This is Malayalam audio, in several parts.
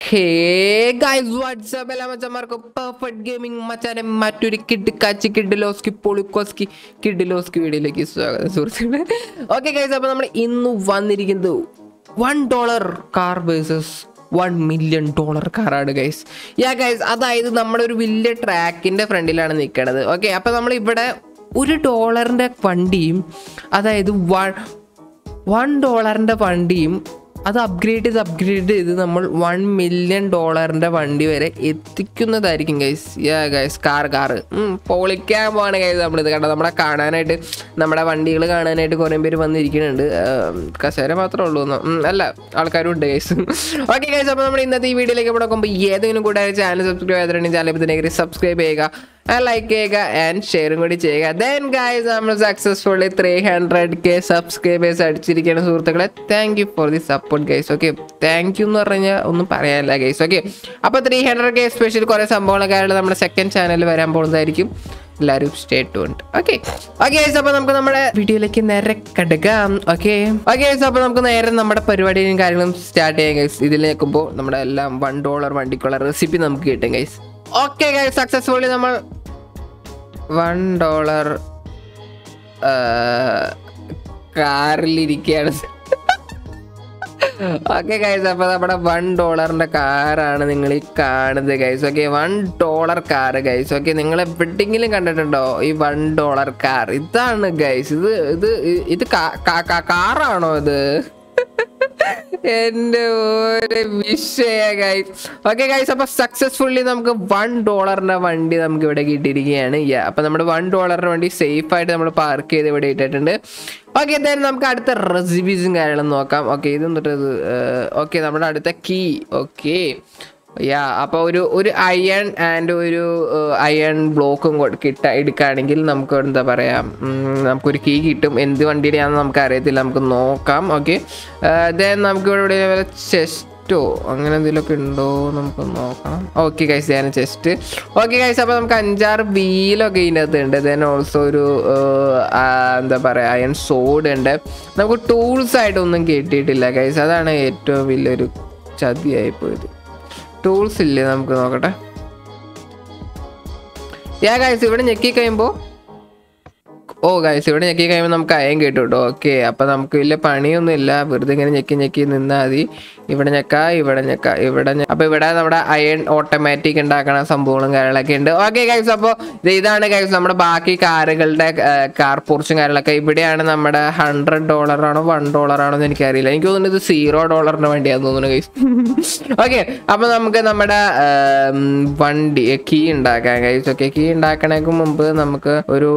ഹേ ഗൈസ് വാട്സ്ആപ്പ് എല്ലാ മച്ചന്മാർക്കും പെർഫെക്റ്റ് ഗെയിമിംഗ് മച്ചാനെ മറ്റൊരു കിഡ് കാച്ചി കിഡിലോസ്കി പൊളിക്കോസ്കി കിഡിലോസ്കി വീഡിയോയിലേക്ക് സ്വാഗതം സുഹൃത്തുക്കളെ ഓക്കെ ഗൈസ് അപ്പോൾ നമ്മൾ ഇന്ന് വന്നിരിക്കുന്നത് one dollar car versus one million dollar കാറാണ് ഗൈസ് യാ ഗൈസ് അതായത് നമ്മുടെ ഒരു വലിയ ട്രാക്കിൻ്റെ ഫ്രണ്ടിലാണ് നിൽക്കണത് ഓക്കെ അപ്പോൾ നമ്മൾ ഇവിടെ ഒരു ഡോളറിൻ്റെ വണ്ടിയും അതായത് വൺ വൺ ഡോളറിൻ്റെ വണ്ടിയും അത് അപ്ഗ്രേഡ് ചെയ്ത് അപ്ഗ്രേഡ് ചെയ്ത് നമ്മൾ വൺ മില്യൺ ഡോളറിൻ്റെ വണ്ടി വരെ എത്തിക്കുന്നതായിരിക്കും guys yeah guys car car പൊളിക്കാൻ പോവാണ് ഗൈസ് നമ്മളിത് കണ്ടത് നമ്മളെ കാണാനായിട്ട് നമ്മുടെ വണ്ടികൾ കാണാനായിട്ട് കുറേ പേര് വന്നിരിക്കുന്നുണ്ട് ആം, കസേര മാത്രമേ ഉള്ളൂ എന്ന്. ഉം, അല്ല ആൾക്കാരും ഉണ്ട് ഗൈസ് ഓക്കെ ഗൈസ് അപ്പോൾ നമ്മൾ ഇന്നത്തെ ഈ വീഡിയോയിലേക്ക് ഇവിടെ നോക്കുമ്പോൾ ഏതെങ്കിലും കൂടെ ചാനൽ സബ്സ്ക്രൈബ് ചെയ്തിട്ടുണ്ടെങ്കിൽ ചാനൽ ഇതിനെ സബ്സ്ക്രൈബ് ചെയ്യുക ലൈക്ക് ചെയ്യുക ആൻഡ് ഷെയറും കൂടി ചെയ്യുക ദെൻ ഗൈസ് നമ്മൾ successfully three hundred K subscribers അടിച്ചിരിക്കുകയാണ് സുഹൃത്തുക്കളെ thank you for the support guys okay thank you എന്ന് പറഞ്ഞാൽ ഒന്നും പറയാനില്ല ഗൈസ് ഓക്കെ അപ്പോൾ ത്രീ ഹൺഡ്രഡ് കെ സ്പെഷ്യൽ കുറേ സംഭവങ്ങളൊക്കെ ആയിട്ട് നമ്മുടെ സെക്കൻഡ് ചാനലിൽ വരാൻ പോകുന്നതായിരിക്കും എല്ലാവരും സ്റ്റേ ഉണ്ട് ഓക്കെ ഓക്കെ അപ്പോൾ നമുക്ക് നമ്മുടെ വീഡിയോയിലേക്ക് നേരെ കടുക്കാം ഓക്കെ ഓക്കെ അപ്പോൾ നമുക്ക് നേരെ നമ്മുടെ പരിപാടിയും കാര്യങ്ങളും സ്റ്റാർട്ട് ചെയ്യാം ഗൈസ് ഇതിൽ നിൽക്കുമ്പോൾ നമ്മുടെ എല്ലാം വൺ ഡോളർ വണ്ടിക്കുള്ള റെസിപ്പി നമുക്ക് കിട്ടും ഗൈസ് ഓക്കെ ഗൈസ് സക്സസ്ഫുള്ളി നമ്മൾ വൺ ഡോളർ കാറിലിരിക്കുകയാണ് ഓക്കെ ഗൈസ് അപ്പൊ നമ്മുടെ വൺ ഡോളറിന്റെ കാറാണ് നിങ്ങൾ ഈ കാണുന്നത് guys okay one dollar car guys okay നിങ്ങൾ എവിടെയെങ്കിലും കണ്ടിട്ടുണ്ടോ ഈ വൺ ഡോളർ കാർ ഇതാണ് ഗൈസ് ഇത് ഇത് ഇത് കാ- കാ- കാ- കാറാണോ ഇത് എന്റെ ഒരു വിഷയ ഗൈസ് ഓക്കെ ഗൈസ് അപ്പൊ സക്സസ്ഫുള്ളി നമുക്ക് വൺ ഡോളറിന്റെ വണ്ടി നമുക്ക് ഇവിടെ കിട്ടിയിരിക്കുകയാണ് Yeah, അപ്പൊ നമ്മുടെ വൺ ഡോളറിന്റെ വണ്ടി സേഫ് ആയിട്ട് നമ്മൾ പാർക്ക് ചെയ്ത് ഇവിടെ ഇട്ടിട്ടുണ്ട് ഓക്കെ എന്തായാലും നമുക്ക് അടുത്ത റെസിപ്പീസും കാര്യങ്ങളും നോക്കാം ഓക്കെ ഇത് എന്നിട്ട് ഇത് ഓക്കെ നമ്മുടെ അടുത്ത കീ ഓക്കെ യാ അപ്പോൾ ഒരു ഒരു അയൺ ആൻഡ് ഒരു അയൺ ബ്ലോക്കും കിട്ട എടുക്കുകയാണെങ്കിൽ നമുക്ക് എന്താ പറയുക നമുക്കൊരു കീ കിട്ടും എന്ത് വണ്ടിയുടെയാണെന്ന് നമുക്ക് അറിയത്തില്ല നമുക്ക് നോക്കാം ഓക്കെ ദെൻ നമുക്ക് ഇവിടെ ഇവിടെ ചെസ്റ്റോ അങ്ങനെ എന്തെങ്കിലുമൊക്കെ ഉണ്ടോ നമുക്ക് നോക്കണം ഓക്കെ ഗൈസ് ഞാൻ ചെസ്റ്റ് ഓക്കെ ഗൈസ് അപ്പോൾ നമുക്ക് അഞ്ചാറ് വീലൊക്കെ ഇതിനകത്ത് ഉണ്ട് ദെൻ ഓൾസോ ഒരു ഏർ, ആ, എന്താ പറയുക അയൺ സോഡ് ഉണ്ട് നമുക്ക് ടൂൾസ് ആയിട്ടൊന്നും കിട്ടിയിട്ടില്ല ഗൈസ് അതാണ് ഏറ്റവും വലിയൊരു ചതിയായി പോയത് ടൂൾസ് ഇല്ലേ നമുക്ക് നോക്കട്ടെ യാ ഗൈസ് ഇവിടെ ഞെക്കി കഴിയുമ്പോൾ ഓ ഗൈസ് ഇവിടെ ഞെക്കി കഴിയുമ്പോൾ നമുക്ക് അയം കിട്ടും കേട്ടോ ഓക്കെ അപ്പം നമുക്ക് വലിയ പണിയൊന്നും ഇല്ല വെറുതെ ഇങ്ങനെ ഞെക്കി ഞെക്കി നിന്നാൽ മതി ഇവിടെ ഞെക്ക ഇവിടെ ഞെക്ക ഇവിടെ ഞെ- അപ്പോൾ ഇവിടെ നമ്മുടെ അയൺ ഓട്ടോമാറ്റിക് ഉണ്ടാക്കണ സംഭവങ്ങളും കാര്യങ്ങളൊക്കെ ഉണ്ട് ഓക്കെ ഗൈസ് അപ്പോൾ ഇതാണ് ഗൈസ് നമ്മുടെ ബാക്കി കാറുകളുടെ കാർ പോർച്ചും കാര്യങ്ങളൊക്കെ ഇവിടെയാണ് നമ്മുടെ ഹൺഡ്രഡ് ഡോളർ ആണോ വൺ ഡോളർ ആണോ എന്ന് എനിക്കറിയില്ല എനിക്ക് തോന്നുന്നത് ഇത് സീറോ ഡോളറിന്റെ വണ്ടിയാന്ന് തോന്നുന്നു ഗൈസ് ഓക്കെ അപ്പോൾ നമുക്ക് നമ്മുടെ ആം, വണ്ടി കീ ഉണ്ടാക്കാം ഗൈസ് ഓക്കെ കീ ഉണ്ടാക്കണേക്ക് മുമ്പ് നമുക്ക് ഒരു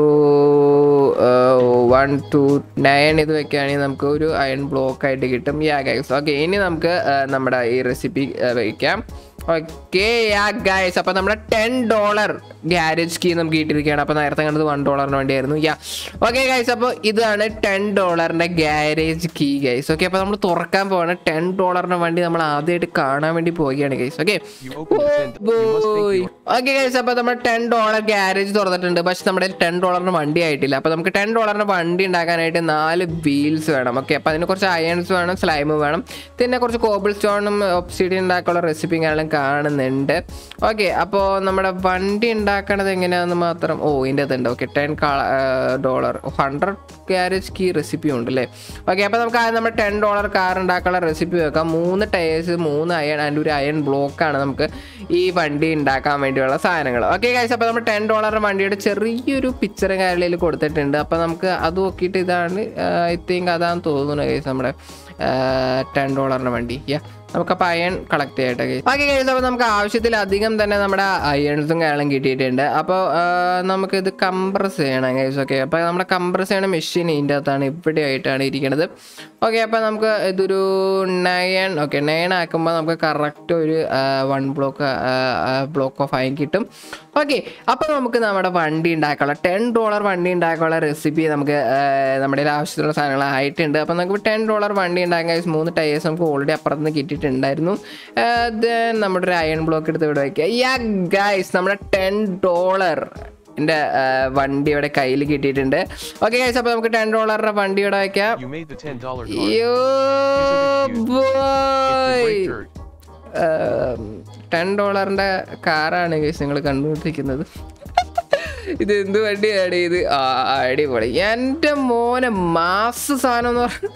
വൺ ടു നയൻ ഇത് വെക്കുകയാണെങ്കിൽ നമുക്ക് ഒരു അയൺ ബ്ലോക്ക് ആയിട്ട് കിട്ടും യാ ഗൈസ് ഓക്കെ ഇനി നമുക്ക് ആ, നമ്മുടെ ഈ റെസിപ്പി വയ്ക്കാം ഓക്കെ യാ ഗൈസ് അപ്പോൾ നമ്മുടെ ടെൻ ഡോളർ ഗ്യാരേജ് കീ നമുക്ക് കിട്ടിയിരിക്കുകയാണ് അപ്പോൾ നേരത്തെ കണ്ടത് വൺ ഡോളറിന് വേണ്ടിയായിരുന്നു യാ ഓക്കെ ഗൈസ് അപ്പോൾ ഇതാണ് ടെൻ ഡോളറിൻ്റെ ഗ്യാരേജ് കീ ഗൈസ് ഓക്കെ അപ്പോൾ നമ്മൾ തുറക്കാൻ പോവാണ് ടെൻ ഡോളറിൻ്റെ വണ്ടി നമ്മൾ ആദ്യമായിട്ട് കാണാൻ വേണ്ടി പോവുകയാണ് guys okay You open the tent. You must think you okay guys അപ്പോൾ നമ്മൾ ടെൻ ഡോളർ ഗ്യാരേജ് തുറന്നിട്ടുണ്ട് പക്ഷെ നമ്മുടെ ടെൻ ഡോളറിന് വണ്ടി ആയിട്ടില്ല അപ്പോൾ നമുക്ക് ടെൻ ഡോളറിന് വണ്ടി ഉണ്ടാക്കാനായിട്ട് നാല് വീൽസ് വേണം ഓക്കെ അപ്പോൾ അതിന് കുറച്ച് അയൺസ് വേണം സ്ലൈം വേണം പിന്നെ കുറച്ച് കോബിൾ സ്റ്റോണും ഒബ്സിഡിയൻ ഉണ്ടാക്കാനുള്ള റെസിപ്പിയും കാരണം കാണുന്നുണ്ട് ഓക്കെ അപ്പോൾ നമ്മുടെ വണ്ടി ഉണ്ടാക്കണത് എങ്ങനെയാണെന്ന് മാത്രം ഓ ഇതിൻ്റെ അതുണ്ട് okay ten dollar hundred garage key recipe ഉണ്ട് അല്ലേ ഓക്കെ അപ്പോൾ നമുക്ക് ആദ്യം നമ്മുടെ ടെൻ ഡോളർ കാർ ഉണ്ടാക്കാനുള്ള റെസിപ്പി വെക്കാം മൂന്ന് ടയേഴ്സ് മൂന്ന് അയൺ ആൻഡ് ഒരു അയൺ ബ്ലോക്കാണ് നമുക്ക് ഈ വണ്ടി ഉണ്ടാക്കാൻ വേണ്ടിയുള്ള സാധനങ്ങൾ ഓക്കെ ഗൈസ് അപ്പോൾ നമ്മൾ ടെൻ ഡോളറിൻ്റെ വണ്ടിയുടെ ചെറിയൊരു പിക്ചർ കാര്യത്തിൽ കൊടുത്തിട്ടുണ്ട് അപ്പോൾ നമുക്ക് അത് നോക്കിയിട്ട് ഇതാണ് ഐ തിങ്ക് അതാന്ന് തോന്നുന്നു ഗൈസ് നമ്മുടെ ടെൻ ഡോളറിൻ്റെ വണ്ടി യാ നമുക്കപ്പോൾ അയൺ കളക്ട് ചെയ്യട്ടെ ഗൈസ് ഓക്കെ ഗൈസ് അപ്പോൾ നമുക്ക് ആവശ്യത്തിലധികം തന്നെ നമ്മുടെ അയൺസും കാര്യങ്ങളും കിട്ടിയിട്ടുണ്ട് അപ്പോൾ നമുക്ക് ഇത് കംപ്രസ് ചെയ്യണം ഗൈസ് ഓക്കെ അപ്പോൾ നമ്മുടെ കംപ്രസ് ചെയ്യണ മെഷീൻ ഇതിൻ്റെ അകത്താണ് ഇവിടെ ആയിട്ടാണ് ഇരിക്കുന്നത് ഓക്കെ അപ്പോൾ നമുക്ക് ഇതൊരു നയൻ ഓക്കെ നയൻ ആക്കുമ്പോൾ നമുക്ക് കറക്റ്റ് ഒരു one block block of iron കിട്ടും ഓക്കെ അപ്പോൾ നമുക്ക് നമ്മുടെ വണ്ടി ഉണ്ടാക്കാനുള്ള ടെൻ ഡോളർ വണ്ടി ഉണ്ടാക്കാനുള്ള റെസിപ്പി നമുക്ക് ആ, നമ്മുടെ കയ്യിൽ ആവശ്യത്തിനുള്ള സാധനങ്ങൾ ആയിട്ടുണ്ട് അപ്പോൾ നമുക്ക് ടെൻ ഡോളർ വണ്ടി ഉണ്ടാക്കാൻ guys മൂന്ന് ടയേഴ്സ് നമുക്ക് ഓൾറെഡി അപ്പുറത്ത് നിന്ന് കിട്ടിയിട്ടുണ്ടായിരുന്നു ദെൻ നമ്മുടെ ഒരു അയൺ ബ്ലോക്ക് എടുത്ത് ഇവിടെ വയ്ക്കുക യാ ഗൈസ് നമ്മുടെ ടെൻ ഡോളർ എൻ്റെ വണ്ടി ഇവിടെ കയ്യിൽ കിട്ടിയിട്ടുണ്ട് ഓക്കെ ഗൈസ് അപ്പോൾ നമുക്ക് ടെൻ ഡോളറിൻ്റെ വണ്ടി ഇവിടെ വയ്ക്കാം You made the ten dollar car. യോ Isn't it cute? It's in boy great dirt. Ten ഡോളറിന്റെ കാറാണ് ഗൈസ് നിങ്ങൾ കണ്ടുകൊണ്ടിരിക്കുന്നത് ഇത് എന്ത് വണ്ടിയാണ് ഇത് ആ അടിപൊളി എൻ്റെ മോനെ മാസ് സാധനം എന്ന് പറഞ്ഞ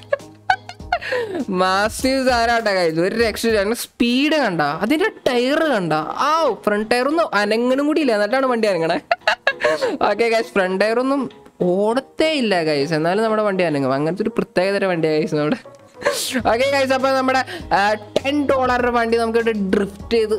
മാസീവ് സാധനമാട്ടാ കഴിച്ചു ഒരു രക്ഷ സ്പീഡ് കണ്ട അതിന്റെ ടയർ കണ്ട ആ ഫ്രണ്ട് ടയർ ഒന്നും അനങ്ങനും കൂടി ഇല്ല എന്നിട്ടാണ് വണ്ടി അനങ്ങണേ ഓക്കെ ഗൈസ് ഫ്രണ്ട് ടയർ ഒന്നും ഓടത്തേ ഇല്ല ഗൈസ് എന്നാലും നമ്മുടെ വണ്ടി അനങ്ങും അങ്ങനത്തെ ഒരു പ്രത്യേകതര വണ്ടിയാണ് ഗൈസ് നമ്മുടെ ഓക്കെ ഗൈസ് അപ്പൊ നമ്മുടെ ടെൻ ഡോളറിന്റെ വണ്ടി നമുക്ക് ഡ്രിഫ്റ്റ് ചെയ്ത്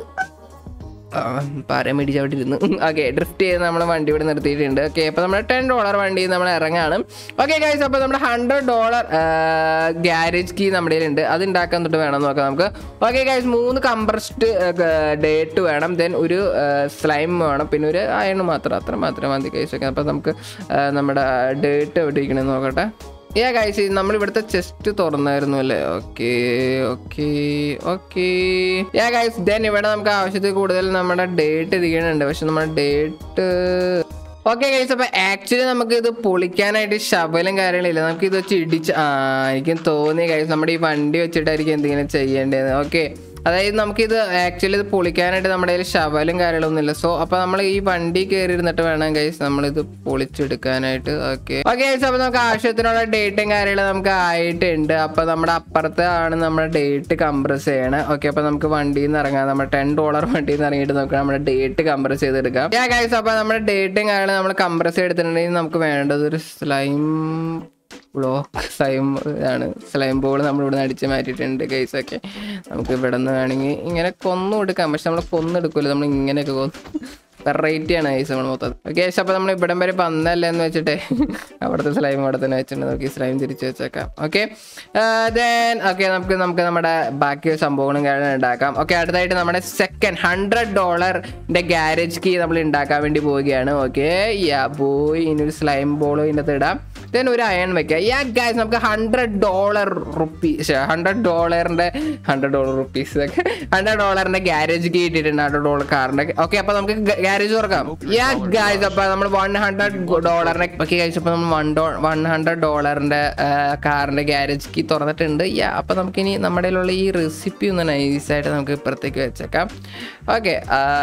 പാരമിടിച്ച് അവിടെ ഇരുന്ന് ഓക്കെ ഡ്രിഫ്റ്റ് ചെയ്ത് നമ്മൾ വണ്ടി ഇവിടെ നിർത്തിയിട്ടുണ്ട് ഓക്കെ അപ്പോൾ നമ്മുടെ ടെൻ ഡോളർ വണ്ടി നമ്മൾ ഇറങ്ങാണ് ഓക്കെ ഗൈസ് അപ്പോൾ നമ്മുടെ ഹൺഡ്രഡ് ഡോളർ ഗ്യാരേജ് കീ നമ്മുടെ ഉണ്ട് അത് ഉണ്ടാക്കാൻ തൊട്ട് വേണം നോക്കാം നമുക്ക് ഓക്കെ ഗൈസ് മൂന്ന് കംപ്രസ്ഡ് ഡേറ്റ് വേണം ദെൻ ഒരു സ്ലൈം വേണം പിന്നെ ഒരു അയൺ മാത്രം അത്ര മാത്രം മതി ഗൈസ് ഒക്കെ അപ്പോൾ നമുക്ക് ആ, നമ്മുടെ ഡേറ്റ് എവിടെ ഇരിക്കണമെന്ന് നോക്കട്ടെ ഏ ഗൈസ് നമ്മൾ ഇവിടുത്തെ ചെസ്റ്റ് തുറന്നായിരുന്നു അല്ലേ okay okay okay yeah guys then ഇവിടെ നമുക്ക് ആവശ്യത്തിൽ കൂടുതൽ നമ്മുടെ ഡേറ്റ് ഇരിക്കുന്നുണ്ട് പക്ഷെ നമ്മുടെ ഡേറ്റ് ഓക്കെ ഗൈസ് അപ്പൊ ആക്ച്വലി നമുക്ക് ഇത് പൊളിക്കാനായിട്ട് ശബലും കാര്യങ്ങളില്ല നമുക്ക് ഇത് വെച്ച് ഇടിച്ച് ആ എനിക്കും തോന്നി ഗൈസ് നമ്മുടെ ഈ വണ്ടി വെച്ചിട്ടായിരിക്കും എന്തെങ്കിലും ചെയ്യേണ്ടത് ഓക്കെ അതായത് നമുക്കിത് ആക്ച്വലി ഇത് പൊളിക്കാനായിട്ട് നമ്മുടെ കയ്യിൽ ശവലും കാര്യങ്ങളൊന്നും ഇല്ല സോ അപ്പൊ നമ്മൾ ഈ വണ്ടി കയറി ഇരുന്നിട്ട് വേണം ഗൈസ് നമ്മളിത് പൊളിച്ചെടുക്കാനായിട്ട് ഓക്കെ ഓക്കെ ഗൈസ് അപ്പൊ നമുക്ക് ആവശ്യത്തിനുള്ള ഡേറ്റും കാര്യങ്ങളും നമുക്ക് ആയിട്ടുണ്ട് അപ്പൊ നമ്മുടെ അപ്പുറത്ത് ആണ് നമ്മുടെ ഡേറ്റ് കംപ്രസ് ചെയ്യണത് ഓക്കെ അപ്പൊ നമുക്ക് വണ്ടിയിൽ നിന്ന് ഇറങ്ങാം നമ്മുടെ ടെൻ ഡോളർ വണ്ടിയിൽ നിന്ന് ഇറങ്ങിയിട്ട് നമുക്ക് നമ്മുടെ ഡേറ്റ് കംപ്രസ് ചെയ്തെടുക്കാം യാ ഗൈസ് അപ്പൊ നമ്മുടെ ഡേറ്റും കാര്യങ്ങളും നമ്മൾ കംപ്രസ് ചെയ്തെടുത്തിട്ടുണ്ടെങ്കിൽ നമുക്ക് വേണ്ടത് ഒരു സ്ലൈം ബ്ലോക്ക് സ്ലൈം ഇതാണ് സ്ലൈം ബോൾ നമ്മൾ ഇവിടെ നിന്ന് അടിച്ച് മാറ്റിയിട്ടുണ്ട് കേസ് ഒക്കെ നമുക്ക് ഇവിടെ നിന്ന് വേണമെങ്കിൽ ഇങ്ങനെ കൊന്നു കൊടുക്കാം പക്ഷെ നമ്മൾ കൊന്നെടുക്കില്ല നമ്മൾ ഇങ്ങനെയൊക്കെ കൊന്നു വെറൈറ്റി ആണ് ഐസ് നമ്മൾ മൊത്തം ഓക്കെ അപ്പോൾ നമ്മൾ ഇവിടം വരെ വന്നല്ലേ എന്ന് വെച്ചിട്ട് അവിടുത്തെ സ്ലൈം അവിടെ തന്നെ വെച്ചിട്ടുണ്ട് നമുക്ക് ഈ സ്ലൈം തിരിച്ച് വെച്ചേക്കാം ഓക്കെ ദെൻ ഓക്കെ നമുക്ക് നമുക്ക് നമ്മുടെ ബാക്കി സംഭവങ്ങളും കാര്യങ്ങളും ഉണ്ടാക്കാം ഓക്കെ അടുത്തായിട്ട് നമ്മുടെ സെക്കൻഡ് ഹൺഡ്രഡ് ഡോളറിന്റെ ഗ്യാരേജ് കീ നമ്മൾ ഉണ്ടാക്കാൻ വേണ്ടി പോവുകയാണ് ഓക്കെ യാ പോയി ഇനി ഒരു സ്ലൈം ബോളും ഇതിൻ്റെ അകത്ത് ഇടാം ദെൻ ഒരു അയൺ വെക്കാം യാ ഗൈസ് നമുക്ക് ഹൺഡ്രഡ് ഡോളർ റുപ്പീസ് ഹൺഡ്രഡ് ഡോളറിന്റെ ഹൺഡ്രഡ് ഡോളർ റുപ്പീസ് ഒക്കെ ഹൺഡ്രഡ് ഡോളറിന്റെ ഗ്യാരേജ് കീ ഇട്ടിട്ടുണ്ട് ഹൺഡ്രഡ് ഡോളർ കാറിന്റെ ഓക്കെ അപ്പൊ നമുക്ക് ഗ്യാരേജ് തുറക്കാം യാ ഗൈസ് അപ്പൊ നമ്മൾ വൺ ഹൺഡ്രഡ് ഡോളറിന്റെ ഓക്കെ ഗൈസ് അപ്പൊ നമ്മൾ വൺ ഡോ വൺ ഹൺഡ്രഡ് ഡോളറിന്റെ കാറിന്റെ ഗ്യാരേജ് കീ തുറന്നിട്ടുണ്ട് യാ അപ്പൊ നമുക്കിനി നമ്മുടെ കയ്യിലുള്ള ഈ റെസിപ്പി ഒന്ന് നൈസായിട്ട് നമുക്ക് ഇപ്പുറത്തേക്ക് വെച്ചേക്കാം okay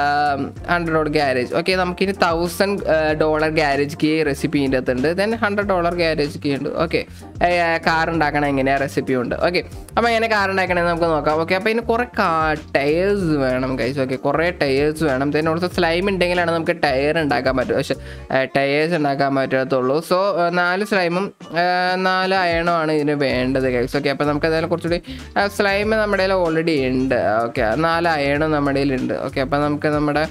hundred dollar garage okay നമുക്കിനി thousand dollar garage key recipe ഇതിൻ്റെ അകത്തുണ്ട് then hundred dollar garage key ഉണ്ട് ഓക്കെ കാർ ഉണ്ടാക്കണം എങ്ങനെയാ റെസിപ്പി ഉണ്ട് ഓക്കെ അപ്പോൾ എങ്ങനെ കാർ ഉണ്ടാക്കണമെന്ന് നമുക്ക് നോക്കാം ഓക്കെ അപ്പോൾ ഇതിന് കുറേ ടയേഴ്സ് വേണം കൈസ് ഓക്കെ കുറേ ടയേഴ്സ് വേണം ദെൻ ഓൾസോ സ്ലൈം ഉണ്ടെങ്കിലാണ് നമുക്ക് ടയർ ഉണ്ടാക്കാൻ പറ്റും പക്ഷെ ടയേഴ്സ് ഉണ്ടാക്കാൻ പറ്റത്തുള്ളൂ സോ നാല് സ്ലൈമും നാല് അയണുമാണ് ഇതിന് വേണ്ടത് കൈസ് ഓക്കെ അപ്പോൾ നമുക്ക് അതിൽ കുറച്ചുകൂടി സ്ലൈം നമ്മുടെ കയ്യിൽ ഓൾറെഡി ഉണ്ട് ഓക്കെ നാല് അയണും നമ്മുടെ കയ്യിലുണ്ട് ഓക്കെ അപ്പോൾ നമുക്ക് നമ്മുടെ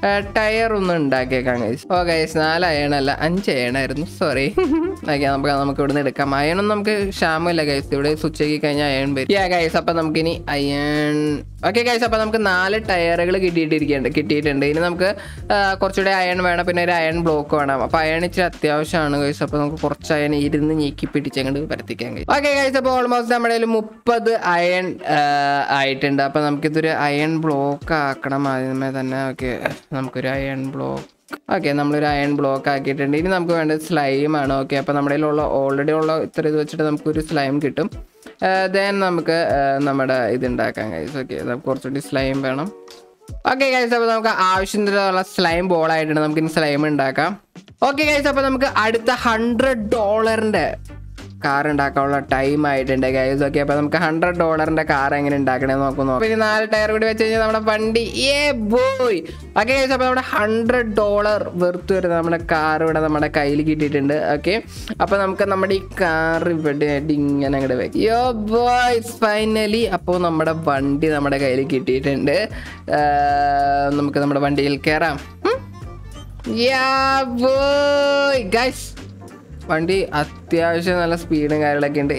ടയർ ഒന്ന് ഉണ്ടാക്കിയേക്കാം ഗൈസ് ഓ ഗൈസ് നാല് അയണല്ല അഞ്ച് അയണായിരുന്നു സോറി ഓക്കെ നമുക്ക് നമുക്ക് ഇവിടുന്ന് എടുക്കാം അയണൊന്നും നമുക്ക് ക്ഷാമമില്ല ഗൈസ് ഇവിടെ സ്വിച്ച് ആക്കി കഴിഞ്ഞാൽ അയൺ വരും യാ ഗൈസ് അപ്പം നമുക്കിനി അയൺ ഓക്കെ ഗൈസ് അപ്പം നമുക്ക് നാല് ടയറുകൾ കിട്ടിയിട്ടിരിക്കുന്നുണ്ട് കിട്ടിയിട്ടുണ്ട് ഇനി നമുക്ക് ആ, കുറച്ചുകൂടെ അയൺ വേണം പിന്നെ ഒരു അയൺ ബ്ലോക്ക് വേണം അപ്പോൾ അയൺ ഇച്ചിരി അത്യാവശ്യമാണ് ഗൈസ് അപ്പോൾ നമുക്ക് കുറച്ച് അയൺ ഇരുന്ന് ഞെക്കി പിടിച്ചങ്ങോട്ട് പരത്തിക്കാൻ കഴിയും ഓക്കെ ഗൈസ് അപ്പോൾ ഓൾമോസ്റ്റ് നമ്മുടെ കയ്യിൽ മുപ്പത് അയൺ ആയിട്ടുണ്ട് അപ്പോൾ നമുക്കിതൊരു അയൺ ബ്ലോക്ക് ആക്കണം ആദ്യമേ തന്നെ ഓക്കെ നമുക്കൊരു അയൺ ബ്ലോക്ക് ഓക്കെ നമ്മളൊരു അയൺ ബ്ലോക്ക് ആക്കിയിട്ടുണ്ട് ഇനി നമുക്ക് വേണ്ടത് സ്ലൈം ആണ് ഓക്കെ അപ്പോൾ നമ്മുടെ കയ്യിലുള്ള ഓൾറെഡി ഉള്ള ഇത്ര ഇത് വെച്ചിട്ട് നമുക്കൊരു സ്ലൈം കിട്ടും ദെൻ നമുക്ക് ആ, നമ്മുടെ ഇത് ഉണ്ടാക്കാം ഗൈസ് ഓക്കെ നമുക്ക് കുറച്ചുകൂടി സ്ലൈം വേണം ഓക്കെ ഗൈസ് അപ്പോൾ നമുക്ക് ആവശ്യത്തിനുള്ള സ്ലൈം ബോൾ ആയിട്ടുണ്ട് നമുക്ക് ഇനി സ്ലൈം ഉണ്ടാക്കാം ഓക്കെ ഗൈസ് അപ്പോൾ നമുക്ക് അടുത്ത ഹൺഡ്രഡ് ഡോളറിന്റെ കാർ ഉണ്ടാക്കാനുള്ള ടൈം ആയിട്ടുണ്ട് ഗൈസ് ഓക്കെ അപ്പോൾ നമുക്ക് ഹൺഡ്രഡ് ഡോളറിന്റെ കാർ എങ്ങനെ ഉണ്ടാക്കണേ നോക്കുന്നു അപ്പോൾ ഇനി നാല് ടയർ കൂടി വെച്ച് കഴിഞ്ഞാൽ നമ്മുടെ വണ്ടി ഏ ബോയ് ഓക്കെ ഗൈസ് അപ്പോൾ നമ്മുടെ ഹൺഡ്രഡ് ഡോളർ വെറുത്ത് വരുന്ന നമ്മുടെ കാർ ഇവിടെ നമ്മുടെ കയ്യിൽ കിട്ടിയിട്ടുണ്ട് ഓക്കെ അപ്പോൾ നമുക്ക് നമ്മുടെ ഈ കാർ ഇവിടെ ആയിട്ട് ഇങ്ങനെ അങ്ങോട്ട് വെക്കാം യോ ബോയ്സ് ഫൈനലി അപ്പോൾ നമ്മുടെ വണ്ടി നമ്മുടെ കയ്യിൽ കിട്ടിയിട്ടുണ്ട് ആ, നമുക്ക് നമ്മുടെ വണ്ടിയിൽ കയറാം ഉം? Yeah, boy. Guys, വണ്ടി അത്യാവശ്യം നല്ല സ്പീഡും കാര്യങ്ങളൊക്കെ ഉണ്ട്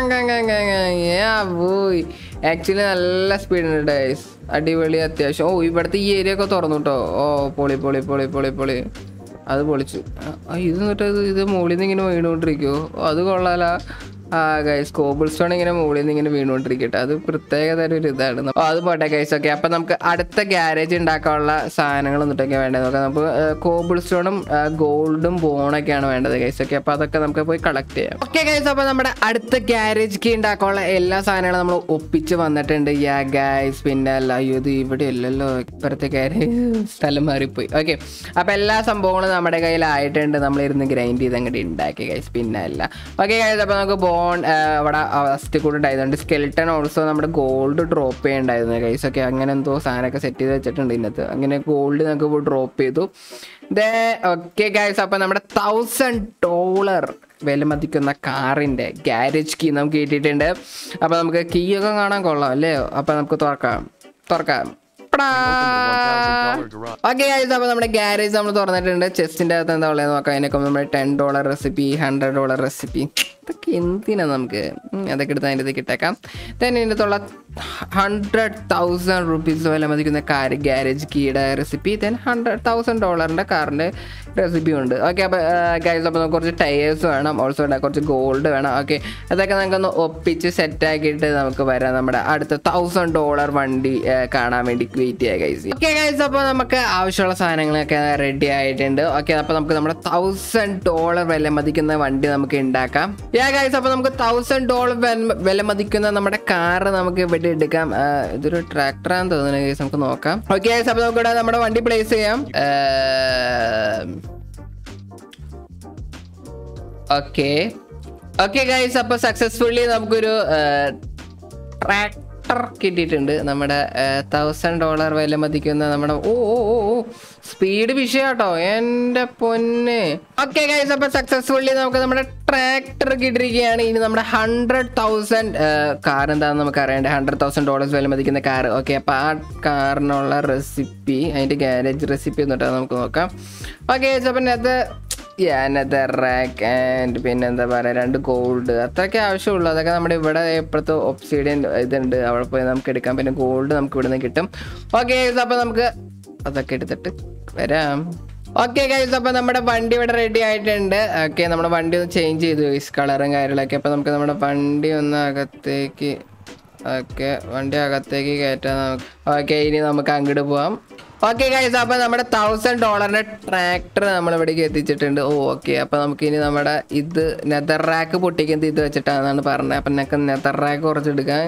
പോയി ആക്ച്വലി നല്ല സ്പീഡ് ഉണ്ട് ഗൈസ് അടിപൊളി അത്യാവശ്യം ഓ ഇവിടുത്തെ ഈ ഏരിയ ഒക്കെ തുറന്നു കേട്ടോ ഓ പൊളി പൊളി പൊളി പൊളി പൊളി അത് പൊളിച്ചു ആ, ഇത് എന്നിട്ട് ഇത് ഇത് മുകളിൽ നിന്ന് ഇങ്ങനെ വീണുകൊണ്ടിരിക്കുമോ ഓ അത് കൊള്ളാല ആ ഗൈസ് കോബിൾ സ്റ്റോൺ ഇങ്ങനെ മുകളിൽ നിന്ന് ഇങ്ങനെ വീണുകൊണ്ടിരിക്കട്ടെ അത് പ്രത്യേക തരം ഒരു ഇതാണ് ഓ, അത് പോട്ടെ ഗൈസ് ഓക്കെ അപ്പൊ നമുക്ക് അടുത്ത ഗ്യാരേജ് ഉണ്ടാക്കാനുള്ള സാധനങ്ങൾ എന്നിട്ടൊക്കെ വേണ്ടത് നോക്കാം നമുക്ക് കോബിൾ സ്റ്റോണും ഗോൾഡും ബോണൊക്കെയാണ് വേണ്ടത് ഗൈസ് ഓക്കെ അപ്പൊ അതൊക്കെ നമുക്ക് പോയി കളക്ട് ചെയ്യാം ഓക്കെ ഗൈസ് അപ്പൊ നമ്മുടെ അടുത്ത ഗ്യാരേജ് കീ ഉണ്ടാക്കാനുള്ള എല്ലാ സാധനങ്ങളും നമ്മൾ ഒപ്പിച്ച് വന്നിട്ടുണ്ട് യാ ഗൈസ് പിന്നെ അല്ല അയ്യോ ഇത് ഇവിടെ അല്ലല്ലോ ഇപ്പുറത്തെ ഗ്യാരേജ് സ്ഥലം മാറിപ്പോയി ഓക്കെ അപ്പൊ എല്ലാ സംഭവങ്ങളും നമ്മുടെ കയ്യിലായിട്ടുണ്ട് നമ്മൾ ഇരുന്ന് ഗ്രൈൻഡ് ചെയ്ത് അങ്ങോട്ട് ഉണ്ടാക്കി ഗൈസ് പിന്നെ അല്ല ഓക്കെ ഗൈസ് അപ്പൊ നമുക്ക് ബോൺ അവിടെ ഫസ്റ്റ് കൂടെ ഉണ്ടായതുകൊണ്ട് സ്കെൽട്ടൺ ഓൾസോ നമ്മുടെ ഗോൾഡ് ഡ്രോപ്പ് ചെയ്യണ്ടായിരുന്നു ഗൈസ് ഒക്കെ അങ്ങനെ എന്തോ സാധനമൊക്കെ സെറ്റ് ചെയ്ത് വെച്ചിട്ടുണ്ട് ഇതിനകത്ത് അങ്ങനെ ഗോൾഡ് നമുക്ക് ഡ്രോപ്പ് ചെയ്തു ദേ ഓക്കെ ഗൈസ് അപ്പൊ നമ്മുടെ തൗസൻഡ് ഡോളർ വില മതിക്കുന്ന കാറിന്റെ ഗാരേജ് കീ നമുക്ക് കിട്ടിയിട്ടുണ്ട് അപ്പൊ നമുക്ക് കീ ഒക്കെ കാണാൻ കൊള്ളാം അല്ലേ അപ്പൊ നമുക്ക് തുറക്കാം തുറക്കാം $1,000 garage. ഓക്കെ ഗൈസ് അപ്പോൾ നമ്മുടെ ഗ്യാരേജ് നമ്മൾ തുറന്നിട്ടുണ്ട് ചെസ്റ്റിൻ്റെ അകത്ത് എന്താ ഉള്ളത് നോക്കാം അതിനൊക്കെ നമ്മുടെ ten dollar recipe hundred dollar recipe ഇതൊക്കെ എന്തിനാ നമുക്ക് ഉം, അതൊക്കെ എടുത്ത് അതിൻ്റെ ഇതിലേക്ക് ഇട്ടേക്കാം ദെൻ ഇതിനകത്തുള്ള ഹൺഡ്രഡ് തൗസൻഡ് റുപ്പീസ് വില മതിക്കുന്ന കാർ ഗ്യാരേജ് കീയുടെ റെസിപ്പി ദെൻ ഹൺഡ്രഡ് തൗസൻഡ് ഡോളറിൻ്റെ കാറിൻ്റെ റെസിപ്പി ഉണ്ട് ഓക്കെ അപ്പോൾ ഗൈസ് അപ്പോൾ നമുക്ക് കുറച്ച് ടയേഴ്സ് വേണം ഓൾസോ കുറച്ച് ഗോൾഡ് വേണം ഓക്കെ അതൊക്കെ നമുക്കൊന്ന് ഒപ്പിച്ച് സെറ്റ് ആക്കിയിട്ട് നമുക്ക് വരാം നമ്മുടെ അടുത്ത തൗസൻഡ് ഡോളർ വണ്ടി ആ, കാണാൻ വേണ്ടി വെയിറ്റ് ചെയ്യാം ഗൈസ് ഓക്കെ ഗൈസ് അപ്പോൾ നമുക്ക് ആവശ്യമുള്ള സാധനങ്ങളൊക്കെ റെഡി ആയിട്ടുണ്ട് ഓക്കെ അപ്പോൾ നമുക്ക് നമ്മുടെ തൗസൻഡ് ഡോളർ വില മതിക്കുന്ന വണ്ടി നമുക്ക് ഉണ്ടാക്കാം യാ ഗൈസ് അപ്പോൾ നമുക്ക് തൗസൻഡ് ഡോളർ വില മതിക്കുന്ന നമ്മുടെ കാറ് നമുക്ക് ഇവിടെ എടുക്കാം ആ, ഇതൊരു ട്രാക്ടറാന്ന് തോന്നുന്നു ഗൈസ് നമുക്ക് നോക്കാം ഓക്കെ ഗൈസ് അപ്പോൾ നമുക്ക് ഇവിടെ നമ്മുടെ വണ്ടി പ്ലേസ് ചെയ്യാം ഓക്കെ ഓക്കെ ഗൈസ് അപ്പോൾ സക്സസ്ഫുള്ളി നമുക്കൊരു ട്രാക്ടർ കിട്ടിയിട്ടുണ്ട് നമ്മുടെ തൗസൻഡ് ഡോളർ വില മതിക്കുന്ന നമ്മുടെ ഓ ഓ ഓ ഓ സ്പീഡ് വിഷയാട്ടോ എൻ്റെ പൊന്ന് ഓക്കെ ഗൈസ് അപ്പോൾ സക്സസ്ഫുള്ളി നമുക്ക് നമ്മുടെ ട്രാക്ടർ കിട്ടിയിരിക്കുകയാണ് ഇനി നമ്മുടെ ഹൺഡ്രഡ് തൗസൻഡ് കാർ എന്താണെന്ന് നമുക്ക് അറിയേണ്ടത് ഹൺഡ്രഡ് തൗസൻഡ് ഡോളേഴ്സ് വില മതിക്കുന്ന കാർ ഓക്കെ അപ്പോൾ ആ കാറിനുള്ള റെസിപ്പി അതിൻ്റെ ഗാരേജ് റെസിപ്പി എന്നിട്ട് നമുക്ക് നോക്കാം ഓക്കെ അപ്പം അത് നെതർ റാക്ക് ആൻഡ് പിന്നെ എന്താ പറയുക രണ്ട് ഗോൾഡ് അത്രയൊക്കെ ആവശ്യമുള്ളൂ അതൊക്കെ നമ്മുടെ ഇവിടെ ഇപ്പോഴത്തെ ഒപ്സീഡിയൻ ഇതുണ്ട് അവിടെ പോയി നമുക്ക് എടുക്കാം പിന്നെ ഗോൾഡ് നമുക്ക് ഇവിടെ നിന്ന് കിട്ടും ഓക്കെ അപ്പോൾ നമുക്ക് അതൊക്കെ എടുത്തിട്ട് വരാം ഓക്കെ ഗൈസ് അപ്പോൾ നമ്മുടെ വണ്ടി ഇവിടെ റെഡി ആയിട്ടുണ്ട് ഓക്കെ നമ്മുടെ വണ്ടി ഒന്ന് ചേഞ്ച് ചെയ്തു ഗൈസ് കളറും കാര്യങ്ങളൊക്കെ അപ്പോൾ നമുക്ക് നമ്മുടെ വണ്ടി ഒന്ന് അകത്തേക്ക് ഓക്കെ വണ്ടി അകത്തേക്ക് കയറ്റാൻ നമുക്ക് ഓക്കെ ഇനി നമുക്ക് അങ്ങോട്ട് പോവാം ഓക്കെ ഗൈസ് അപ്പോൾ നമ്മുടെ തൗസൻഡ് ഡോളറിന്റെ ട്രാക്ടർ നമ്മൾ ഇവിടേക്ക് എത്തിച്ചിട്ടുണ്ട് ഓ ഓക്കെ അപ്പോൾ നമുക്ക് ഇനി നമ്മുടെ ഇത് നെതർ റാക്ക് പൊട്ടിക്കുന്നത് ഇത് വെച്ചിട്ടാണെന്നാണ് പറഞ്ഞത് അപ്പം ഞങ്ങൾക്ക് നെതർ റാക്ക് കുറച്ചെടുക്കാം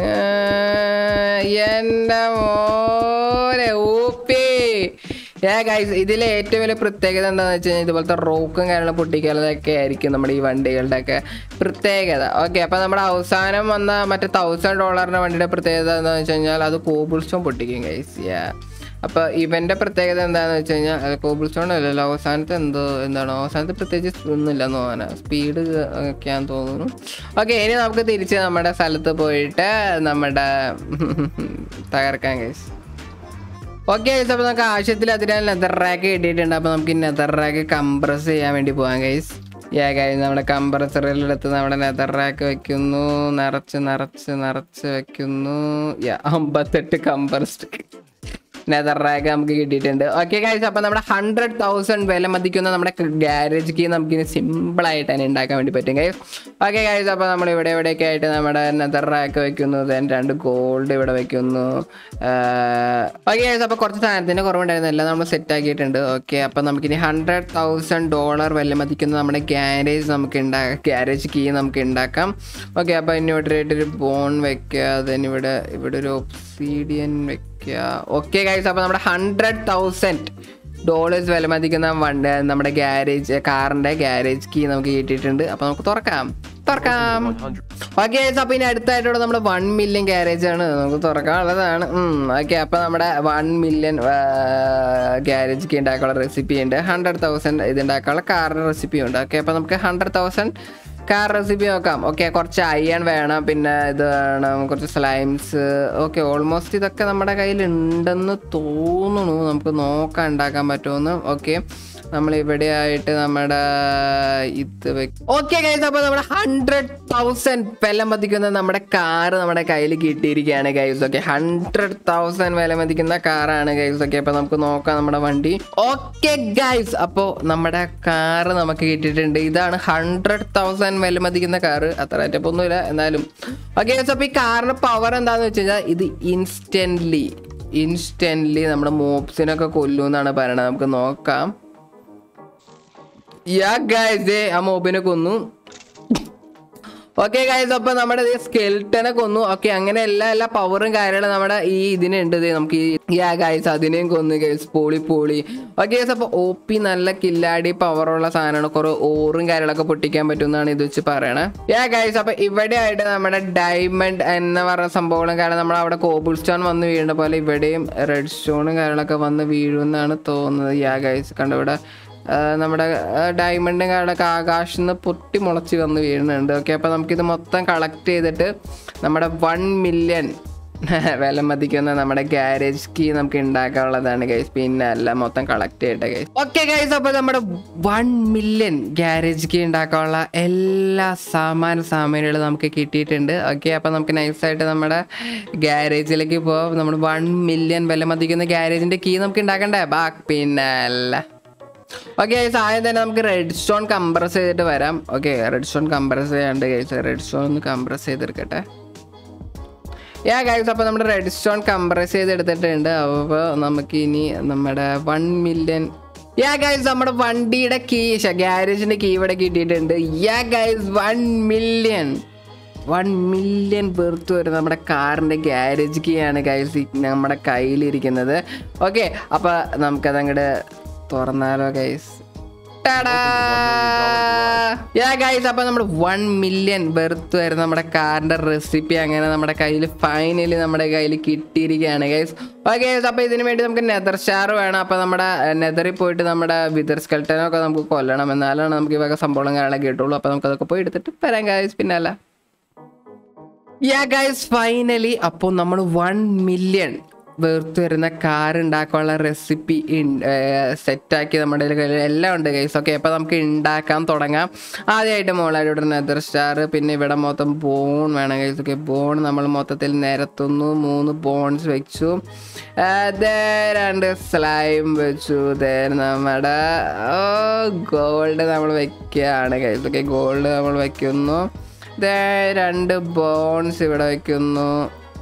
എൻ്റെ മോനെ ഊപ്പി ഏ ഗൈസ് ഇതിലെ ഏറ്റവും വലിയ പ്രത്യേകത എന്താണെന്ന് വെച്ച് കഴിഞ്ഞാൽ ഇതുപോലത്തെ റോക്കും കാര്യങ്ങളും പൊട്ടിക്കാനതൊക്കെ ആയിരിക്കും നമ്മുടെ ഈ വണ്ടികളുടെ ഒക്കെ പ്രത്യേകത ഓക്കെ അപ്പോൾ നമ്മുടെ അവസാനം വന്ന മറ്റേ തൗസൻഡ് ഡോളറിൻ്റെ വണ്ടിയുടെ പ്രത്യേകത എന്താണെന്ന് വെച്ച് കഴിഞ്ഞാൽ അത് കോബിൾ സ്റ്റോൺ പൊട്ടിക്കും ഗൈസ് യാ അപ്പോൾ ഇവൻ്റെ പ്രത്യേകത എന്താണെന്ന് വെച്ച് കഴിഞ്ഞാൽ കോബിൾ സ്റ്റോൺ അല്ലല്ലോ അവസാനത്തെ എന്തോ എന്താണ് അവസാനത്തെ പ്രത്യേകിച്ച് ഒന്നുമില്ലെന്ന് തോന്നുന്നു സ്പീഡ് ഒക്കെയാന്ന് തോന്നുന്നു ഓക്കെ ഇനി നമുക്ക് തിരിച്ച് നമ്മുടെ സ്ഥലത്ത് പോയിട്ട് നമ്മുടെ തകർക്കാൻ ഗൈസ് ഓക്കെ ഗൈസ് അപ്പോൾ നമുക്ക് ആവശ്യത്തിൽ അതിനാൽ നെതർ റാക്ക് കിട്ടിയിട്ടുണ്ട് അപ്പോൾ നമുക്ക് ഈ നെതർ റാക്ക് കംപ്രസ് ചെയ്യാൻ വേണ്ടി പോകാം ഗൈസ് യാ ഗൈസ് നമ്മുടെ കംപ്രസറിലെടുത്ത് നമ്മുടെ നെതർ റാക്ക് വെക്കുന്നു നിറച്ച് നിറച്ച് നിറച്ച് വെക്കുന്നു യാ അമ്പത്തെട്ട് കംപ്രസ്ഡ് നെതർ റാക്ക് നമുക്ക് കിട്ടിയിട്ടുണ്ട് ഓക്കെ ഗൈസ് അപ്പോൾ നമ്മുടെ ഹൺഡ്രഡ് തൗസൻഡ് വില മതിക്കുന്ന നമ്മുടെ ഗാരേജ് കീ നമുക്ക് ഇനി സിമ്പിൾ ആയിട്ട് തന്നെ ഉണ്ടാക്കാൻ വേണ്ടി പറ്റും ഗൈസ് ഓക്കെ ഗൈസ് അപ്പോൾ നമ്മൾ ഇവിടെ ഇവിടെയൊക്കെ ആയിട്ട് നമ്മുടെ നെതർ റാക്ക് വെക്കുന്നു ദെൻ രണ്ട് ഗോൾഡ് ഇവിടെ വെക്കുന്നു ഓക്കെ ഗൈസ് അപ്പോൾ കുറച്ച് സാധനത്തിൻ്റെ കുറവുണ്ടായിരുന്നു എല്ലാം നമ്മൾ സെറ്റ് ആക്കിയിട്ടുണ്ട് ഓക്കെ അപ്പോൾ നമുക്കിനി ഹൺഡ്രഡ് തൗസൻഡ് ഡോളർ വില മതിക്കുന്ന നമ്മുടെ ഗ്യാരേജ് നമുക്ക് ഉണ്ടാക്കാം ഗ്യാരേജ് കീ നമുക്ക് ഉണ്ടാക്കാം ഓക്കെ അപ്പോൾ ഇനി ഇവിടെ ഒരു ബോൺ വെക്കുക ദെൻ ഇവിടെ ഇവിടെ ഒരു ഒബ്സീഡിയൻ വെക്കുക ഓക്കെ ഗൈസ് അപ്പോൾ നമ്മുടെ ഹൺഡ്രഡ് തൗസൻഡ് ഡോളേഴ്സ് വില മതിക്കുന്ന വണ്ടി നമ്മുടെ ഗ്യാരേജ് കാറിൻ്റെ ഗ്യാരേജ് കീ നമുക്ക് കിട്ടിയിട്ടുണ്ട് അപ്പോൾ നമുക്ക് തുറക്കാം തുറക്കാം 100. ഓക്കെ അപ്പോൾ ഇനി അടുത്തായിട്ടുള്ള നമ്മുടെ വൺ മില്യൺ ഗ്യാരേജ് ആണ് നമുക്ക് തുറക്കാനുള്ളതാണ് ഓക്കെ അപ്പോൾ നമ്മുടെ വൺ മില്യൺ ഗ്യാരേജ് കീ ഉണ്ടാക്കാനുള്ള റെസിപ്പി ഉണ്ട് ഹൺഡ്രഡ് തൗസൻഡ് ഇത് ഉണ്ടാക്കാനുള്ള കാറിൻ്റെ റെസിപ്പി ഉണ്ട് ഓക്കെ അപ്പോൾ നമുക്ക് ഹൺഡ്രഡ് തൗസൻഡ് കാർ റെസിപ്പി നോക്കാം ഓക്കെ കുറച്ച് അയൺ വേണം പിന്നെ ഇത് വേണം കുറച്ച് സ്ലൈംസ് ഓക്കെ ഓൾമോസ്റ്റ് ഇതൊക്കെ നമ്മുടെ കയ്യിൽ ഉണ്ടെന്ന് തോന്നുന്നു നമുക്ക് നോക്കാം ഉണ്ടാക്കാൻ പറ്റുമെന്ന് ഓക്കെ നമ്മൾ ഇവിടെ ആയിട്ട് നമ്മുടെ ഇത് ഓക്കെ ഗൈസ് അപ്പോൾ നമ്മുടെ ഹൺഡ്രഡ് തൗസൻഡ് വില മതിക്കുന്ന നമ്മുടെ കാറ് നമ്മുടെ കയ്യിൽ കിട്ടിയിരിക്കുകയാണ് ഗൈസ് ഓക്കെ ഹൺഡ്രഡ് തൗസൻഡ് വില മതിക്കുന്ന കാറാണ് ഗൈസ് ഓക്കെ അപ്പോൾ നമുക്ക് നോക്കാം നമ്മുടെ വണ്ടി ഓക്കെ ഗൈസ് അപ്പോൾ നമ്മുടെ കാറ് നമുക്ക് കിട്ടിയിട്ടുണ്ട് ഇതാണ് ഹൺഡ്രഡ് തൗസൻഡ് ഡോളറിനാണ് വിലമതിക്കുന്ന കാറ് അത്ര ഒന്നുമില്ല എന്നാലും ഓക്കെ അപ്പോൾ ഈ കാറിന് പവർ എന്താണെന്ന് വെച്ച് കഴിഞ്ഞാൽ ഇത് ഇൻസ്റ്റൻ്റ്ലി ഇൻസ്റ്റൻ്റ്ലി നമ്മുടെ മോപ്സിനൊക്കെ കൊല്ലും എന്നാണ് പറയണത് നമുക്ക് നോക്കാം യാ ഗൈസ് ആ മോബിനെ കൊന്നു ഓക്കെ ഗൈസ് അപ്പൊ നമ്മുടെ സ്കെൽട്ടനെ കൊന്നു ഓക്കെ അങ്ങനെ എല്ലാ എല്ലാ പവറും കാര്യങ്ങളും നമ്മുടെ ഈ ഇതിനുണ്ട് ദേ നമുക്ക് ഈ യാ ഗൈസ് അതിനെയും കൊന്നു ഗൈസ് പോളി പോളി ഓക്കെ ഗൈസ് അപ്പൊ ഒ പി നല്ല കില്ലാടി പവറുള്ള സാധനമാണ് കുറെ ഓറും കാര്യങ്ങളൊക്കെ പൊട്ടിക്കാൻ പറ്റുമെന്നാണ് ഇത് വെച്ച് പറയണേ യാ ഗൈസ് അപ്പൊ ഇവിടെ ആയിട്ട് നമ്മുടെ ഡയമണ്ട് എന്ന് പറയുന്ന സംഭവങ്ങളും കാരണം നമ്മൾ അവിടെ കോബിൾ സ്റ്റോൺ വന്ന് വീഴുന്ന പോലെ ഇവിടെയും റെഡ് സ്റ്റോണും കാര്യങ്ങളൊക്കെ വന്ന് വീഴുമെന്നാണ് തോന്നുന്നത് യാ ഗൈസ് കണ്ടോ ഇവിടെ ആ, നമ്മുടെ ഡയമണ്ടും കാര്യങ്ങളൊക്കെ ആകാശത്ത് നിന്ന് പൊട്ടി മുളച്ച് വന്ന് വീഴുന്നുണ്ട് ഓക്കെ അപ്പോൾ നമുക്കിത് മൊത്തം കളക്ട് ചെയ്തിട്ട് നമ്മുടെ വൺ മില്യൺ വില മതിക്കുന്ന നമ്മുടെ ഗാരേജ് കീ നമുക്ക് ഉണ്ടാക്കാനുള്ളതാണ് ഗൈസ് പിന്നെ അല്ല മൊത്തം കളക്ട് ചെയ്യട്ടെ ഗൈസ് ഓക്കെ ഗൈസ് അപ്പോൾ നമ്മുടെ വൺ മില്യൺ ഗാരേജ് കീ ഉണ്ടാക്കാനുള്ള എല്ലാ സാമാന സാമാനുകളും നമുക്ക് കിട്ടിയിട്ടുണ്ട് ഓക്കെ അപ്പോൾ നമുക്ക് നൈസായിട്ട് നമ്മുടെ ഗാരേജിലേക്ക് പോകാം നമ്മൾ വൺ മില്യൺ വില മതിക്കുന്ന ഗാരേജിൻ്റെ കീ നമുക്ക് ഉണ്ടാക്കണ്ടേ ബാ പിന്നെ അല്ല ഓക്കെ ഗൈസ് ആദ്യം തന്നെ നമുക്ക് റെഡ് സ്റ്റോൺ കംപ്രസ് ചെയ്തിട്ട് വരാം ഓക്കെ റെഡ് സ്റ്റോൺ കംപ്രസ് ചെയ്യാണ്ട് ഗൈസ് റെഡ് സ്റ്റോൺ ഒന്ന് കംപ്രസ് ചെയ്തെടുക്കട്ടെ യാ ഗൈസ് അപ്പോൾ നമ്മുടെ റെഡ് സ്റ്റോൺ കംപ്രസ് ചെയ്തെടുത്തിട്ടുണ്ട് അപ്പോൾ നമുക്ക് ഇനി നമ്മുടെ വൺ മില്യൺ യാ ഗൈസ് നമ്മുടെ വണ്ടിയുടെ കീ ഗ്യാരേജിന്റെ കീ ഇവിടെ കിട്ടിയിട്ടുണ്ട് yeah guys one million one million worth വരെ നമ്മുടെ കാറിന്റെ ഗ്യാരേജ് കീ ആണ് ഗൈസ് നമ്മുടെ കയ്യിലിരിക്കുന്നത് ഓക്കെ അപ്പോൾ നമുക്കത് അങ്ങോട്ട് തുറന്നാലോ ഗൈസ് യാ ഗൈസ് അപ്പൊ നമ്മുടെ വൺ മില്യൺ ബെർത്ത് വരുന്ന നമ്മുടെ കാറിന്റെ റെസിപ്പി അങ്ങനെ നമ്മുടെ കയ്യിൽ ഫൈനലി നമ്മുടെ കയ്യിൽ കിട്ടിയിരിക്കുകയാണ് ഗൈസ് ഓക്കെ അപ്പൊ ഇതിനു വേണ്ടി നമുക്ക് നെതർ സ്റ്റാർ വേണം അപ്പൊ നമ്മുടെ നെതറിൽ പോയിട്ട് നമ്മുടെ വിതർ സ്കെൽട്ടനൊക്കെ നമുക്ക് കൊല്ലണം എന്നാലാണ് നമുക്ക് ഇവക സംഭവം കാര്യങ്ങളൊക്കെ കിട്ടുള്ളൂ അപ്പൊ നമുക്ക് അതൊക്കെ പോയി എടുത്തിട്ട് വരാം ഗൈസ് പിന്നെ അല്ല യാ ഗൈസ് ഫൈനലി അപ്പോൾ നമ്മൾ വൺ മില്യൺ വേർത്ത് വരുന്ന കാർ ഉണ്ടാക്കാനുള്ള റെസിപ്പി സെറ്റാക്കി നമ്മുടെ കയ്യിൽ എല്ലാം ഉണ്ട് ഗൈസ് ഓക്കെ അപ്പോൾ നമുക്ക് ഉണ്ടാക്കാൻ തുടങ്ങാം ആദ്യമായിട്ട് മോളായിട്ട് നെതർ സ്റ്റാർ പിന്നെ ഇവിടെ മൊത്തം ബോൺ വേണം ഗൈസ് ഓക്കെ ബോൺ നമ്മൾ മൊത്തത്തിൽ നിരത്തുന്നു മൂന്ന് ബോൺസ് വെച്ചു ദേ രണ്ട് സ്ലൈം വെച്ചു ദേ നമ്മുടെ ഗോൾഡ് നമ്മൾ വെക്കുകയാണ് ഗൈസ് ഓക്കെ ഗോൾഡ് നമ്മൾ വെക്കുന്നു ദേ രണ്ട് ബോൺസ് ഇവിടെ വെക്കുന്നു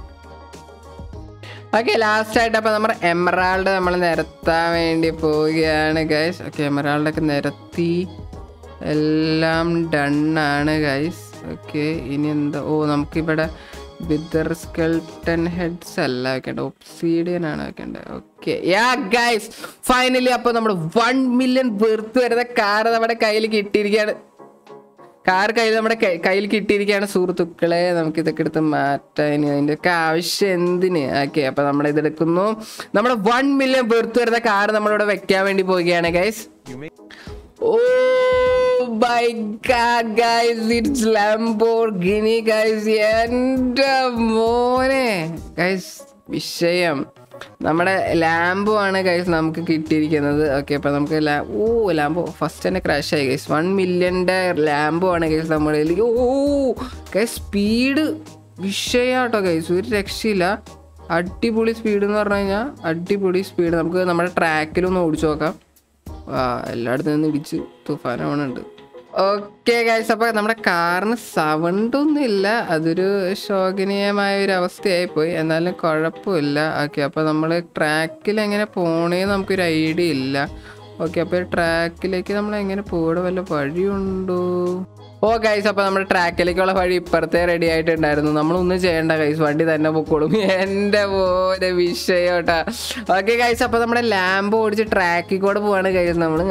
ഓക്കെ ലാസ്റ്റ് ആയിട്ട് അപ്പൊ നമ്മുടെ എമറാൾഡ് നമ്മൾ നിരത്താൻ വേണ്ടി പോവുകയാണ് ഗൈസ് ഓക്കെ എമറാൾഡൊക്കെ നിരത്തി എല്ലാം ഡണ്ണാണ് ഗൈസ് ഓക്കെ ഇനി എന്താ ഓ നമുക്കിവിടെ ബിദർ സ്കെൽട്ടൻ ഹെഡ്സ് അല്ല വെക്കേണ്ടത് ഒപ്സീഡിയൻ ആണ് വെക്കേണ്ടത് ഓക്കെ യാ ഗൈസ് ഫൈനലി അപ്പോൾ നമ്മൾ വൺ മില്യൺ വെറുത്ത് വരുന്ന കാർ നമ്മുടെ കയ്യിൽ കിട്ടിയിരിക്കുകയാണ് കാർ കയ്യിൽ നമ്മുടെ കൈ- കയ്യിൽ കിട്ടിയിരിക്കുകയാണ് സുഹൃത്തുക്കളെ നമുക്ക് ഇതൊക്കെ എടുത്ത് മാറ്റാൻ ഇനി അതിൻ്റെ ഒക്കെ ആവശ്യം എന്തിന് ഓക്കെ അപ്പൊ നമ്മൾ ഇതെടുക്കുന്നു നമ്മുടെ വൺ മില്യൺ ബെർത്ത് വരുന്ന കാർ നമ്മളിവിടെ വെക്കാൻ വേണ്ടി പോവുകയാണ് guys You may oh by god guys it's Lamborghini guys എൻ്റെ മോനെ ഗൈസ് വിഷയം നമ്മുടെ ലാംബോ ആണ് ഗൈസ് നമുക്ക് കിട്ടിയിരിക്കുന്നത് ഓക്കെ അപ്പം നമുക്ക് ലാ ഓ ലാംബോ ഫസ്റ്റ് തന്നെ ക്രാഷ് ആയി ഗൈസ് വൺ മില്യൻ്റെ ലാംബോ ആണ് ഗൈസ് നമ്മുടെ കയ്യിൽ. ഓ ഗൈസ് സ്പീഡ് വിഷയാട്ടോ ഗൈസ് ഒരു രക്ഷയില്ല അടിപൊളി സ്പീഡ് എന്ന് പറഞ്ഞു കഴിഞ്ഞാൽ അടിപൊളി സ്പീഡ് നമുക്ക് നമ്മുടെ ട്രാക്കിലൊന്ന് ഓടിച്ചു നോക്കാം ആ എല്ലായിടത്തും നിന്ന് ഇടിച്ച് തുഫാനവണുണ്ട് ഓക്കെ ഗൈസ് അപ്പോൾ നമ്മുടെ കാറിന് സൗണ്ട് ഒന്നും ഇല്ല അതൊരു ശോകനീയമായ ഒരു അവസ്ഥയായി പോയി എന്നാലും കുഴപ്പമില്ല ഓക്കെ അപ്പോൾ നമ്മൾ ട്രാക്കിൽ എങ്ങനെ പോണേന്ന് നമുക്കൊരു ഐഡിയ ഇല്ല ഓക്കെ അപ്പോൾ ട്രാക്കിലേക്ക് നമ്മൾ എങ്ങനെ പോകണം വല്ല വഴിയുണ്ടോ ഓ ഗൈസ് അപ്പോൾ നമ്മുടെ ട്രാക്കിലേക്കുള്ള വഴി ഇപ്പുറത്തെ റെഡി ആയിട്ടുണ്ടായിരുന്നു നമ്മളൊന്നും ചെയ്യേണ്ട ഗൈസ് വണ്ടി തന്നെ പൊക്കോളും എൻ്റെ പോലെ വിഷയം കേട്ടാ ഓക്കെ ഗൈസ് അപ്പോൾ നമ്മുടെ ലാമ്പ് ഓടിച്ച് ട്രാക്കിൽ കൂടെ പോവാണ് ഗൈസ് നമ്മൾ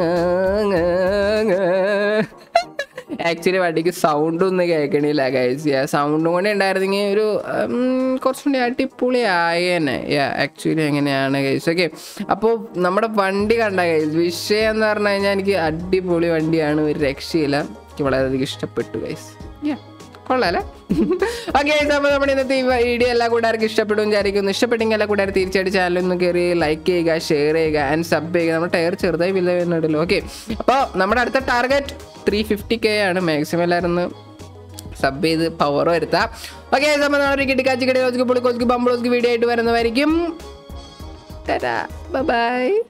ആക്ച്വലി വണ്ടിക്ക് സൗണ്ട് ഒന്നും കേൾക്കണില്ല ഗൈസ് സൗണ്ടും കൂടെ ഉണ്ടായിരുന്നെങ്കിൽ ഒരു ഉം, കുറച്ചും കൂടി അടിപൊളി ആയേനെ ആക്ച്വലി എങ്ങനെയാണ് ഗൈസ് ഓക്കെ അപ്പോൾ നമ്മുടെ വണ്ടി കണ്ട ഗൈസ് വിഷയം എന്ന് പറഞ്ഞു കഴിഞ്ഞാൽ എനിക്ക് അടിപൊളി വണ്ടിയാണ് ഒരു രക്ഷയില്ല എനിക്ക് വളരെയധികം ഇഷ്ടപ്പെട്ടു ഗൈസ് കൊള്ളാല്ലേ ഓക്കെ അപ്പോൾ നമ്മുടെ ഇന്നത്തെ ഈ വീഡിയോ എല്ലാ കൂട്ടുകാർക്കും ഇഷ്ടപ്പെടും വിചാരിക്കുന്നു ഇഷ്ടപ്പെട്ടെങ്കിൽ എല്ലാ കൂട്ടുകാർ തീർച്ചയായിട്ടും ചാനലൊന്ന് കയറി ലൈക്ക് ചെയ്യുക ഷെയർ ചെയ്യുക ആൻഡ് സബ് ചെയ്യുക നമ്മുടെ ടയർ ചെറുതായി വില വരുന്നുണ്ടല്ലോ ഓക്കെ അപ്പോൾ നമ്മുടെ അടുത്ത ടാർഗറ്റ് ത്രീ ഫിഫ്റ്റി കെ ആണ് മാക്സിമം എല്ലാവരും ഒന്ന് സബ് ചെയ്ത് പവർ വരുത്താം ഓക്കെ നമ്മൾ നാളെ കിട്ടിക്കാച്ചി കടി പൊളിക്കോസ്ക്ക് ബംബിളോസ്ക്ക് വീഡിയോ ആയിട്ട് വരുന്നതായിരിക്കും ബൈ